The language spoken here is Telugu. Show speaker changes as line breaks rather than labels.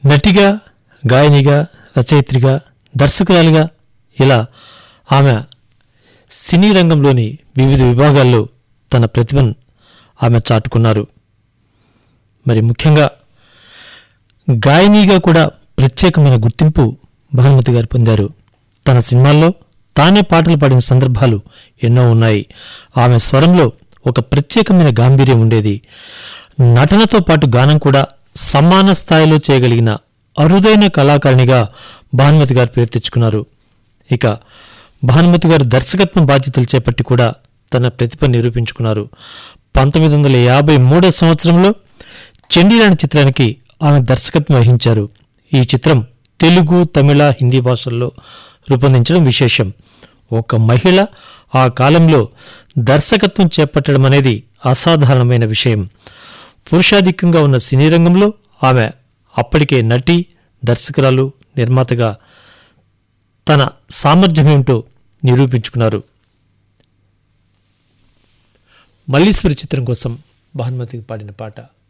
నటిగా గాయనిగా రచయిత్రిగా దర్శకురాలిగా ఇలా ఆమె సినీ రంగంలోని వివిధ విభాగాల్లో తన ప్రతిభను ఆమె చాటుకున్నారు మరి ముఖ్యంగా గాయనిగా కూడా ప్రత్యేకమైన గుర్తింపు భానుమతి గారు పొందారు తన సినిమాల్లో తానే పాటలు పాడిన సందర్భాలు ఎన్నో ఉన్నాయి ఆమె స్వరంలో ఒక ప్రత్యేకమైన గాంభీర్యం ఉండేది నటనతో పాటు గానం కూడా సమాన స్థాయిలో చేయగలిగిన అరుదైన కళాకారిణిగా భానుమతి గారు పేరు తెచ్చుకున్నారు ఇక భానుమతి గారు దర్శకత్వం బాధ్యతలు చేపట్టి కూడా తన ప్రతిభ నిరూపించుకున్నారు పంతొమ్మిది వందల యాభై మూడో సంవత్సరంలో చండీరాణి చిత్రానికి ఆమె దర్శకత్వం వహించారు ఈ చిత్రం తెలుగు తమిళ హిందీ భాషల్లో రూపొందించడం విశేషం ఒక మహిళ ఆ కాలంలో దర్శకత్వం చేపట్టడం అనేది అసాధారణమైన విషయం పురుషాధిక్యంగా ఉన్న సినీ రంగంలో ఆమె అప్పటికే నటి దర్శకురాలు నిర్మాతగా తన సామర్థ్యమేమిటో నిరూపించుకున్నారు మల్లీశ్వరి చిత్రం కోసం భానుమతికి పాడిన పాట